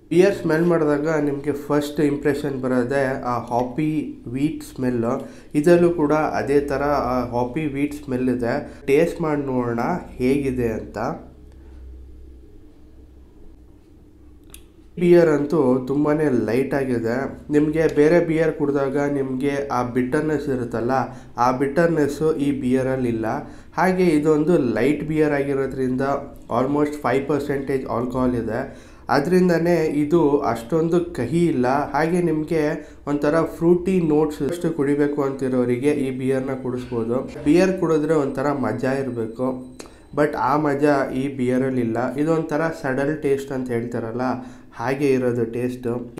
beer smell ಮಾಡಿದಾಗ ನಿಮಗೆ first impression ಬರೋದೇ ಆ ಹಾಪಿ ವೀಟ್ ಸ್ಮೆಲ್ಲು ಇದರಲ್ಲೂ ಕೂಡ ಅದೇ ಥರ ಆ ಹಾಪಿ ವೀಟ್ ಸ್ಮೆಲ್ ಇದೆ ಟೇಸ್ಟ್ ಮಾಡಿ ನೋಡೋಣ ಹೇಗಿದೆ ಅಂತ ಬಿಯರ್ ಅಂತೂ ತುಂಬಾ ಲೈಟ್ ಆಗಿದೆ ನಿಮಗೆ ಬೇರೆ ಬಿಯರ್ ಕುಡಿದಾಗ ನಿಮಗೆ ಆ ಬಿಟರ್ನೆಸ್ ಇರುತ್ತಲ್ಲ ಆ ಬಿಟರ್ನೆಸ್ಸು ಈ ಬಿಯರಲ್ಲಿ ಇಲ್ಲ ಹಾಗೆ ಇದೊಂದು ಲೈಟ್ ಬಿಯರ್ ಆಗಿರೋದ್ರಿಂದ ಆಲ್ಮೋಸ್ಟ್ ಫೈವ್ ಪರ್ಸೆಂಟೇಜ್ ಆಲ್ಕೋಹಾಲ್ ಇದೆ ಅದರಿಂದನೇ ಇದು ಅಷ್ಟೊಂದು ಕಹಿ ಇಲ್ಲ ಹಾಗೆ ನಿಮಗೆ ಒಂಥರ ಫ್ರೂಟಿ ನೋಟ್ಸ್ ಅಷ್ಟು ಕುಡಿಬೇಕು ಅಂತಿರೋರಿಗೆ ಈ ಬಿಯರ್ನ ಕುಡಿಸ್ಬೋದು ಬಿಯರ್ ಕುಡಿದ್ರೆ ಒಂಥರ ಮಜಾ ಇರಬೇಕು ಬಟ್ ಆ ಮಜಾ ಈ ಬಿಯರಲ್ಲಿ ಇಲ್ಲ ಇದೊಂಥರ ಸಡಲ್ ಟೇಸ್ಟ್ ಅಂತ ಹೇಳ್ತಾರಲ್ಲ ಹಾಗೆ ಇರೋದು ಟೇಸ್ಟು